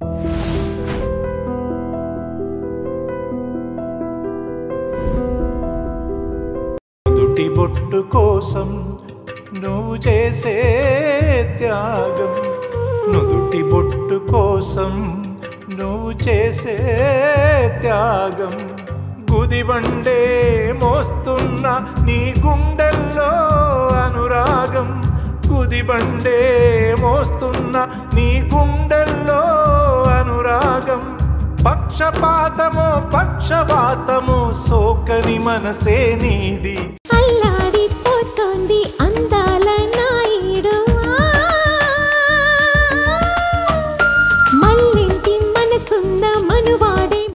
నుదుటి బొట్టు కోసం నువ్వు చేసే త్యాగం నుదుటి బొట్టు కోసం నువ్వు చేసే త్యాగం గుదిబండే మోస్తున్న నీ గుండెల్లో అనురాగం గుదిబండే మోస్తున్న నీ గుండెల్లో అనురాగం పక్షపాతమో పక్షపాతమో సోకని మనసే నీది